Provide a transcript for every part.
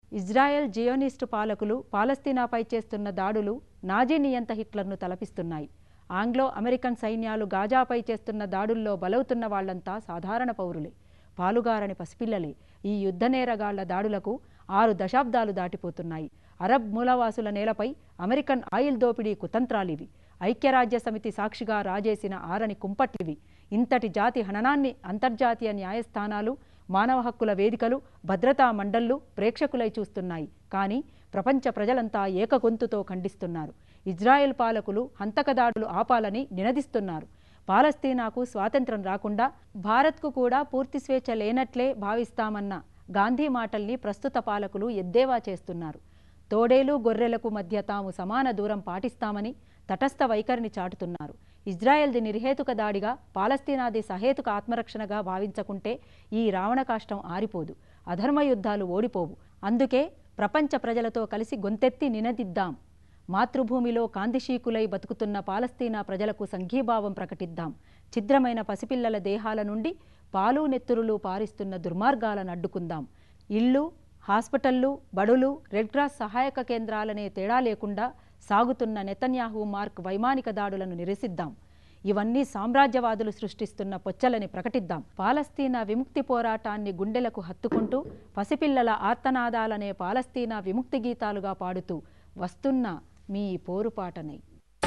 Israel జియోనిస్టు పాలకులు పాలస్తీనాపై చేస్తున్న దాడులు నాజీ నియంత హిట్లర్ను తలపిస్తున్నాయి ఆంగ్లో అమెరికన్ సైన్యాలు గాజాపై చేస్తున్న దాడుల్లో బలవుతున్న వాళ్లంతా సాధారణ పౌరులే పాలుగారని పసిపిల్లలే ఈ యుద్ధ నేరగాళ్ల దాడులకు ఆరు దశాబ్దాలు దాటిపోతున్నాయి అరబ్ మూలవాసుల నేలపై అమెరికన్ ఆయిల్ దోపిడీ కుతంత్రాలివి ఐక్యరాజ్య సమితి సాక్షిగా రాజేసిన ఆరని కుంపట్లివి ఇంతటి జాతి హననాన్ని అంతర్జాతీయ న్యాయస్థానాలు మానవ హక్కుల వేదికలు భద్రతా మండళ్లు ప్రేక్షకులై చూస్తున్నాయి కానీ ప్రపంచ ప్రజలంతా ఏకగొంతుతో ఖండిస్తున్నారు ఇజ్రాయెల్ పాలకులు హంతకదాడులు ఆపాలని నినదిస్తున్నారు పాలస్తీనాకు స్వాతంత్రం రాకుండా భారత్కు కూడా పూర్తి స్వేచ్ఛ లేనట్లే భావిస్తామన్న గాంధీ మాటల్ని ప్రస్తుత పాలకులు ఎద్దేవా చేస్తున్నారు తోడేలు గొర్రెలకు మధ్య తాము సమాన దూరం పాటిస్తామని తటస్థ వైఖరిని చాటుతున్నారు ఇజ్రాయెల్ది నిర్హేతుక దాడిగా పాలస్తీనాది సహేతుక ఆత్మరక్షణగా భావించకుంటే ఈ రావణ కాష్టం ఆరిపోదు అధర్మ యుద్ధాలు ఓడిపోవు అందుకే ప్రపంచ ప్రజలతో కలిసి గొంతెత్తి నినదిద్దాం మాతృభూమిలో కాంతిశీకులై బతుకుతున్న పాలస్తీనా ప్రజలకు సంఘీభావం ప్రకటిద్దాం ఛిద్రమైన పసిపిల్లల దేహాల నుండి పాలు నెత్తురులు పారిస్తున్న దుర్మార్గాలను అడ్డుకుందాం ఇళ్ళు హాస్పిటళ్ళు బడులు రెడ్ క్రాస్ సహాయక కేంద్రాలనే తేడా లేకుండా సాగుతున్న నెతన్యాహు మార్క్ వైమానిక దాడులను నిరసిద్దాం ఇవన్నీ సామ్రాజ్యవాదులు సృష్టిస్తున్న పొచ్చలని ప్రకటిద్దాం పాలస్తీనా విముక్తి పోరాటాన్ని గుండెలకు హత్తుకుంటూ పసిపిల్లల ఆర్తనాదాలనే పాలస్తీనా విముక్తి గీతాలుగా పాడుతూ వస్తున్న మీ పోరుపాటనై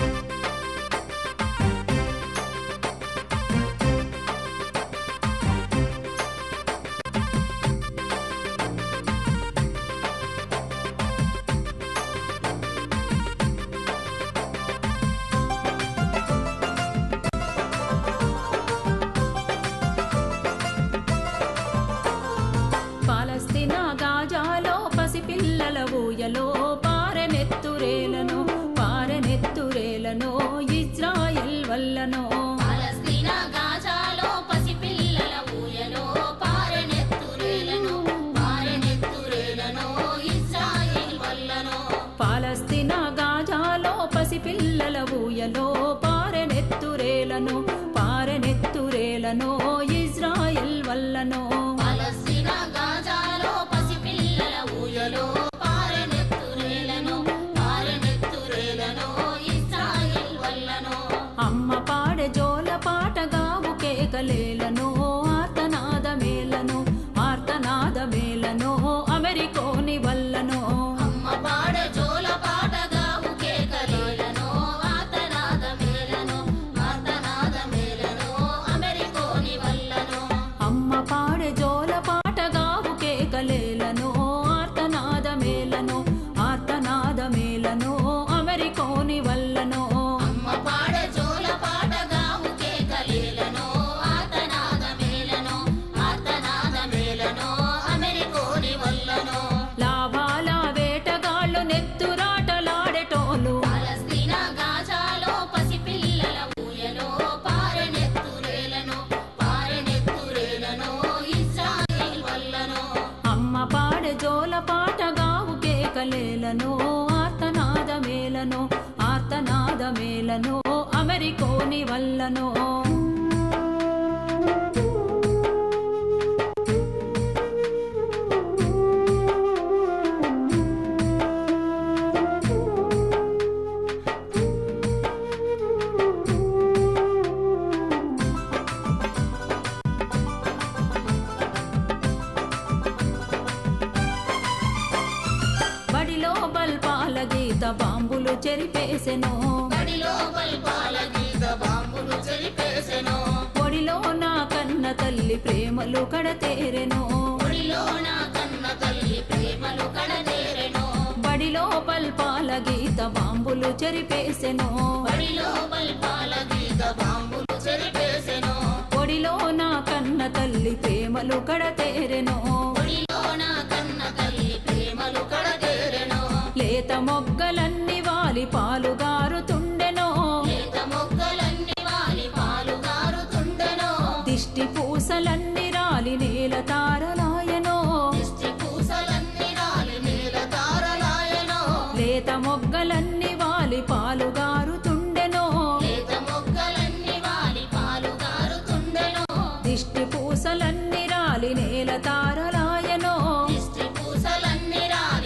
పాలస్తీనా గాజాలో పసిపిల్లల ఊయలో పారెనెత్తురేలను పారెనెత్తురేలను ఇజ్రాయెల్ వల్లనో పాలస్తీనా గాజాలో పసిపిల్లల ఊయలో పారెనెత్తురేలను పారెనెత్తురేలను ఇజ్రాయెల్ వల్లనో పాలస్తీనా గాజాలో పసిపిల్లల ఊయలో పారెనెత్తురేలను పారెనెత్తురేలను ఇజ్రాయెల్ వల్లనో పాలస్తీనా గాజాలో పసిపిల్లల ఊయలో పారెనెత్తురేలను పారెనెత్తురేలను ఇజ్రాయెల్ వల్లనో అమ్మ పాడె జోల పాటగావు కేకలేలను ఆర్తనాద మేలను ఆర్తనాద మేలను అమెరికోని వల్లనో అమ్మ పాడ జోల పాటగా కేకలేలను ఆతనాద మేలను ఆతనాద మేలను అమెరికోని వల్లనో అమ్మ పాడె జోల పాటగావు కేకలేలను ఆర్తనాద మేలను ఆర్తనాద మేలను అమెరికోని వల్లనో అమ్మ పాడ జోల పాటగా కేకలేలను ఆతనాద మేలను ఆతనాద మేలను అమెరికోని వల్లనో లాభాల వేటగాళ్ళు నెత్తురాటలాడేటోలు పాలస్తీనా గాజాలో పసిపిల్లల ఊయలో పారెనెత్తురేలను పారెనెత్తురేలను ఇజ్రాయెల్ వల్లనో అమ్మ పాడె జోల పాటగావు కేకలేలను ఆర్తనాద మేలను ఆర్తనాద మేలను అమెరికోని వల్లనో బడిలో బల్పాల గీత బాంబులు చెరిపేసెను బడిలో బల్పాల గీత బాంబులు చెరిపేసెను ఒడిలో నా కన్న తల్లి ప్రేమలు కడతేరెను ఒడిలో నా కన్న తల్లి ప్రేమలు కడదేరెను బడిలో బల్పాల గీత బాంబులు చెరిపేసెను బడిలో బల్పాల గీత బాంబులు చెరిపేసెను ఒడిలో నా కన్న తల్లి ప్రేమలు కడతేరెను ఒడిలో నా కన్న తల్లి ప్రేమలు కడదేరెను లేత మొగ్గలన్నీ వాలి పాలుగారుతుండెనో లేత మొగ్గలన్నీ వాలి పాలు గారుతుండెను దిష్టి పూసలన్నీ రాలి నేల తారలాయనో దిష్టి పూసలన్నీ రాలి నేల తారలాయను లేత మొగ్గలన్నీ వాలి పాలుగారుతుండెనో లేత మొగ్గలన్నీ వాలి పాలు గారుతుండెను దిష్టి పూసలన్నీ రాలి నేల తారలాయనో దిష్టి పూసలన్నీ రాలి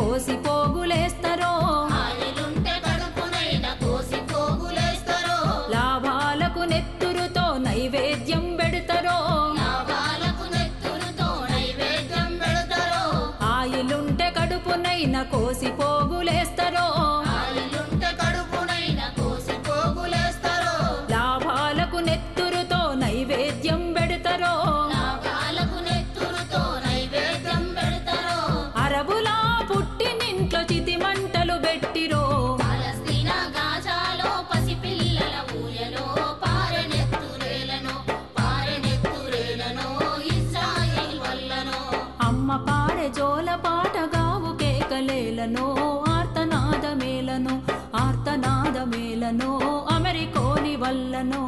కోసి పోగులేస్తరో ఆయిలుంటే కడుపునైన కోసి పోగులేస్తరో లాభాలకు నెత్తురుతో నైవేద్యం పెడతరో లాభాలకు నెత్తురుతో నైవేద్యం పెడతారో ఆయిలుంటే కడుపునైన కోసి పోగులేస్తరో ఆయిలుంటే కడుపునైన కోసి పోగులేస్తరో లాభాలకు నెత్తురుతో నైవేద్యం పెడతరో లాభాలకు నెత్తురుతో నైవేద్యం పెడతారో అరబులా పుట్టినింట్లో చితి మంటలు పెట్టిరో పాలస్తీనా గాజాలో పసిపిల్లల ఊయలో పారెనెత్తురేలను పారెనెత్తురేలను ఇజ్రాయిల్ వల్లనో అమ్మ పాడె జోల పాటగావు కేకలేలను ఆర్తనాదమేలను ఆర్తనాదమేలను అమెరికోని వల్లనో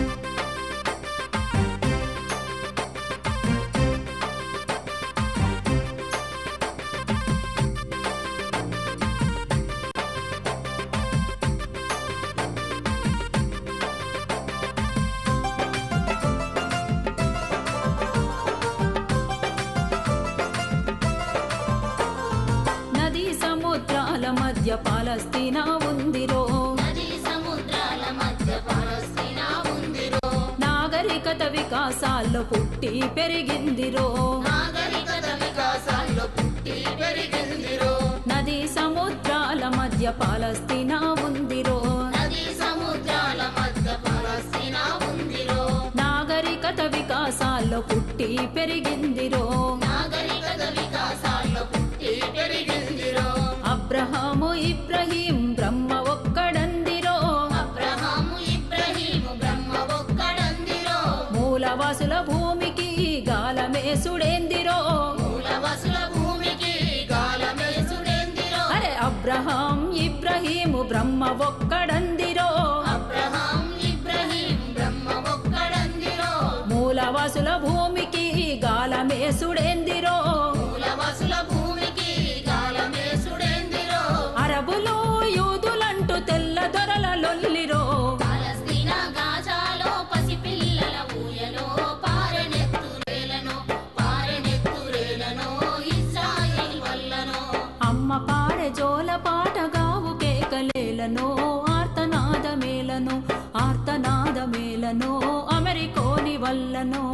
నదీ సముద్రాల మధ్య పాలస్తీనా ఉందిరో నదీ సముద్రాల మధ్య పాలస్తీనా ఉందిరో నాగరికత వికాసాల్లో పుట్టి పెరిగిందిరో నాగరికత వికాసాల్లో పుట్టి పెరిగిందిరో నదీ సముద్రాల మధ్య పాలస్తీనా ఉందిరో నదీ సముద్రాల మధ్య పాలస్తీనా ఉందిరో నాగరికత వికాసాల్లో పుట్టి పెరిగిందిరో నాగరికత వికాసాల్లో పుట్టి పెరిగిందిరో అబ్రహాము ఇబ్రహీం బ్రహ్మ ఒక్కడందిరో అబ్రహాము ఇబ్రహీము బ్రహ్మ ఒక్కడందిరో మూలవాసుల భూమికి గాలమేసుడేందిరో మూలవసుల భూమికి గాలమేసుడెందిరో అరే అబ్రహాం ఇబ్రహీము బ్రహ్మ ఒక్కడందిరో అబ్రహాం ఇబ్రహీం బ్రహ్మ ఒక్కడందిరో మూలవాసుల భూమికి గాలమేసుడేందిరో మూలవసుల భూమికి గాలమేసుడెందిరో అరబులు యూదులంటూ తెల్ల దొరల లొల్లిరో పాలస్తీనా గాజాలో పసిపిల్లల ఊయలో పారెనెత్తురేలను పారెనెత్తురేలను ఇజ్రాయిల్ వల్లనో అమ్మ పాడె జోల పాటగావు కేకలేలను ఆర్తనాదమేలను ఆర్తనాదమేలను అమెరికోని వల్లనో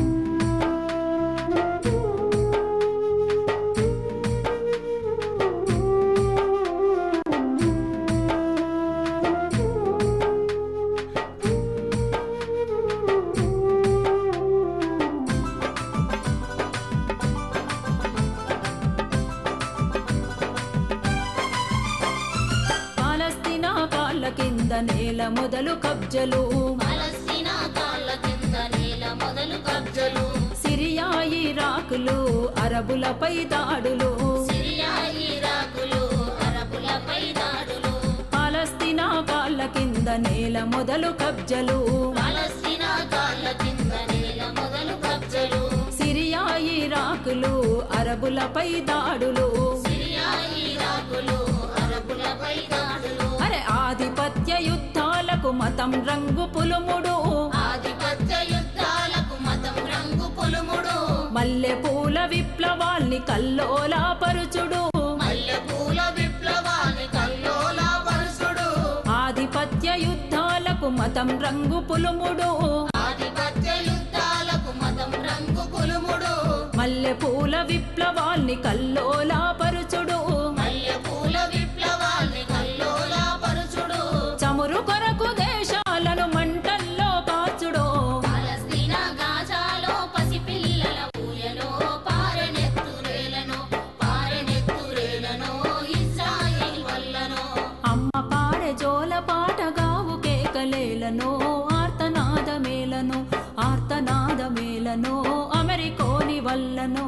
పాలస్తీనా కాళ్ళ కింద నేల మొదలు కబ్జలు పాలస్తీనా కాళ్ళ కింద నేల మొదలు కబ్జలు సిరియా ఇరాకులు అరబులపై దాడులు సిరియా ఇరాకులు అరబులపై దాడులు పాలస్తీనా కాళ్ళ కింద నేల మొదలు కబ్జలు పాలస్తీనా కాళ్ళ కింద నేల మొదలు కబ్జలు సిరియా ఇరాకులు అరబులపై దాడులు సిరియా ఇరాకులు అరబులపై దాడులు అరే ఆధిపత్య యుద్ధాలకు మతం రంగు పులుముడు ఆధిపత్య యుద్ధాలకు మతం రంగు పొలుముడు మల్లె పూల విప్లవాల్ని కల్లోలాపరుచుడు మల్లెపూల విప్లవాన్ని కల్లోలా పరుసుడు ఆధిపత్య యుద్ధాలకు మతం రంగు పులుముడు ఆధిపత్య యుద్ధాలకు మతం రంగు పొలుముడు మల్లె పూల విప్లవాల్ని కల్లోలాపరుచుడు మల్లెపూల విప్లవాన్ని కల్లోలా పరుచుడు చమురు కొరకు దేశాలను మంటల్లో కాచుడు పాలస్తీనా గాజాలో పసిపిల్లల ఊయలో పారెనెత్తురేలను పారెనెత్తురేలను ఇజ్రాయిల్ వల్లనో అమ్మ పాడె జోల పాటగావు కేకలేలను ఆర్తనాదమేలను ఆర్తనాదమేలను అమెరికోని వల్లనో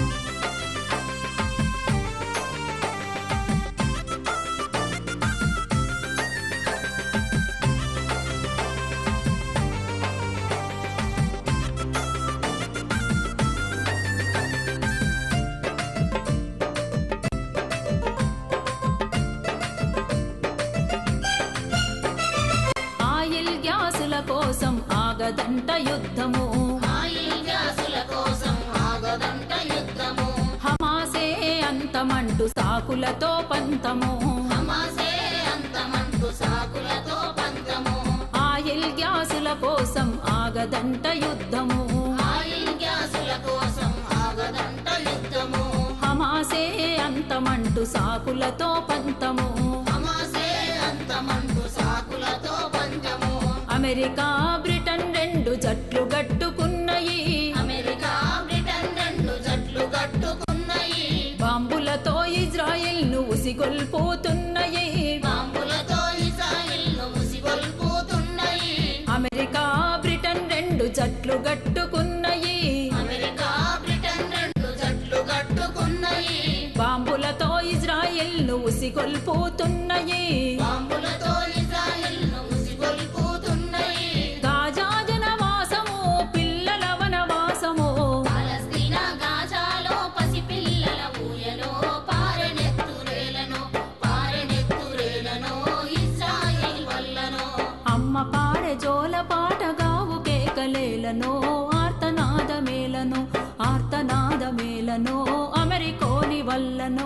ఆయిల్ గ్యాసుల కోసం ఆగదంట యుద్ధము ఆయిల్ గ్యాసుల కోసం ఆగదంట యుద్ధము హమాసే అంతమంటూ సా సాకులతో పంతము హమాసే అంతమంటూ సాకులతో పంతము ఆయిల్ గ్యాసుల కోసం ఆగదంట యుద్ధము ఆయిల్ గ్యాసుల కోసం ఆగదంట యుద్ధము హమాసే అంతమంటూ సాకులతో పంతము హమాసే అంతమంటూ సాకులతో పంతము అమెరికా బ్రిటన్ రెండు జట్లు గట్టుకున్నయి అమెరికా బ్రిటన్ రెండు జట్లు కట్టుకున్నాయి బాంబులతో ఇజ్రాయెల్ ను ఉసిగొల్పోతున్నయి బాంబులతో ఇజ్రాయిల్ను ముసిగొల్పుతున్నాయి అమెరికా బ్రిటన్ రెండు జట్లు గట్టుకున్నయి అమెరికా బ్రిటన్ రెండు జట్లు కట్టుకున్నాయి బాంబులతో ఇజ్రాయెల్ ను ఉసిగొల్పోతున్నయి బాంబులతో ఇజ్రాయిల్ను ముసిగొల్పుతున్నాయి గాజా జనవాసము పిల్లల వనవాసము పాలస్తీనా గాజాలో పసిపిల్లల ఊయలో పారెనెత్తురేలను పారెనెత్తురేలను ఇజ్రాయిల్ వల్లనో అమ్మ పాడె జోల పాటగావు కేకలేలను ఆర్తనాదమేలను ఆర్తనాదమేలను అమెరికోని వల్లనో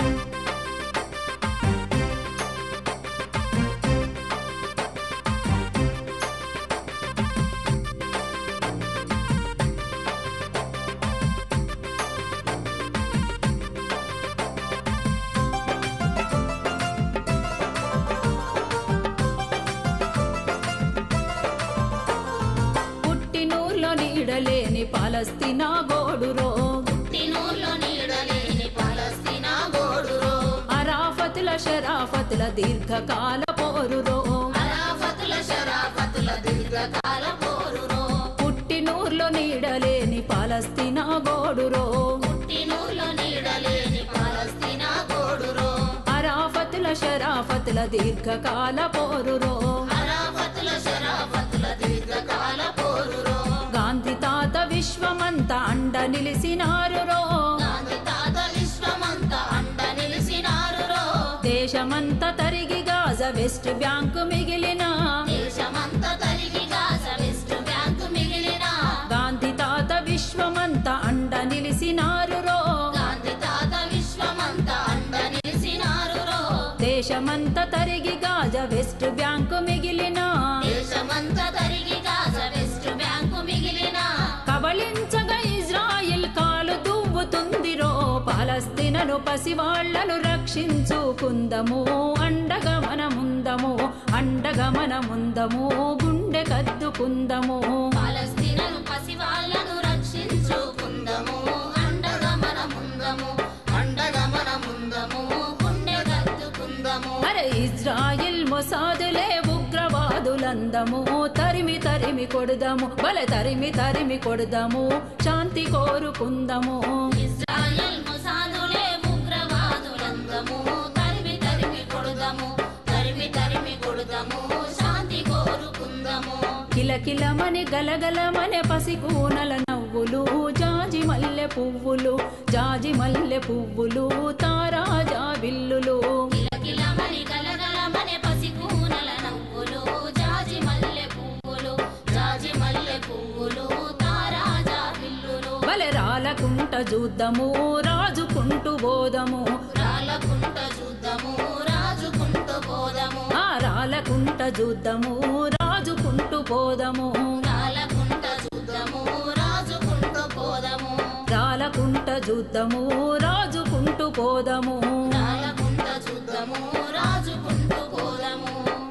పుట్టినూర్లో నీడలేని పాలస్తీనా గోడురో తినూర్లో నీడలేని పాలస్తీనా గోడురో అరాఫతుల షరాఫతుల దీర్ఘకాల పోరురో అరాఫతుల షరాఫతుల దీర్ఘకాల పోరురో పుట్టినూర్లో నీడలేని పాలస్తీనా గోడురో పుట్టినూర్లో నీడలేని పాలస్తీనా గోడురో అరాఫతుల షరాఫతుల దీర్ఘకాల పోరురో అరాఫతుల షరాఫతుల దీర్ఘకాల పోరురో గాంధీ తాత విశ్వమంతా అండ నిలిసినారురో గాంధీ తాత విశ్వమంతా అండ నిలిసినారురో దేశమంతా తరిగి గాజ వెస్ట్ బ్యాంకు మిగిలిన దేశమంతా తరిగి గాజ వెస్ట్ బ్యాంకు మిగిలిన గాంధీ తాత విశ్వమంతా అండ నిలిసినారురో గాంధీ తాత విశ్వమంతా అండ నిలిసినారురో దేశమంతా తరిగి గాజ వెస్ట్ బ్యాంకు మిగిలిన దేశమంతా తరిగి గాజ వెస్ట్ బ్యాంకు మిగిలిన కబళించగా ఇజ్రాయిల్ కాలు దువ్వుతుందిరో పాలస్తీనను పసివాళ్లను రక్షించుకుందము అండగా మనముందము అండగా మనముందము గుండె కద్దుకుందము పాలస్తీనను పసివాళ్లను రక్షించుకుందము అండగా మనముందము అండగా మనముందము గుండె కత్తుకుందము అరే ఇజ్రాయిల్ మొసాదులే ఉగ్రవాదులందము తరిమి తరిమి కొడదాము బల తరిమి తరిమి కొడదాము శాంతి కోరుకుందము ఇజ్రాయెల్ ముసాదులే ఉగ్రవాదులందము తరిమి తరిమి కొడుదము తరిమి తరిమి కొడుదము శాంతి కోరుకుందము కిలకిలమని గలగలమనే పసికూనల నవ్వులు జాజి మల్లె పువ్వులు జాజి మల్లె పువ్వులు తారాజా విల్లులు కిలకిలమని గలగలమనే పసికూనల నవ్వులు జాజి మల్లె పువ్వులు జాజి మల్లె పువ్వులు తారాజా బిల్లులు బలె రాలకుంట చూద్దాము రాజుకుంటూ బోదము రాలకుంట చూద్దాము రాజుకుంటూ పోదము ఆ రాలకుంట చూద్దాము రాజుకుంటూ పోదము రాలకుంట చూద్దాము రాజుకుంటూ పోదము రాలకుంట చూద్దాము రాజుకుంటూ పోదము రాలకుంట చూద్దాము రాజుకుంటూ పోదము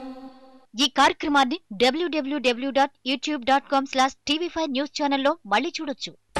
ఈ కార్యక్రమాన్ని డబ్ల్యూడబ్ల్యూడబ్ల్యూ dot YouTube dot com slash TV five news ఛానల్లో మళ్ళీ చూడొచ్చు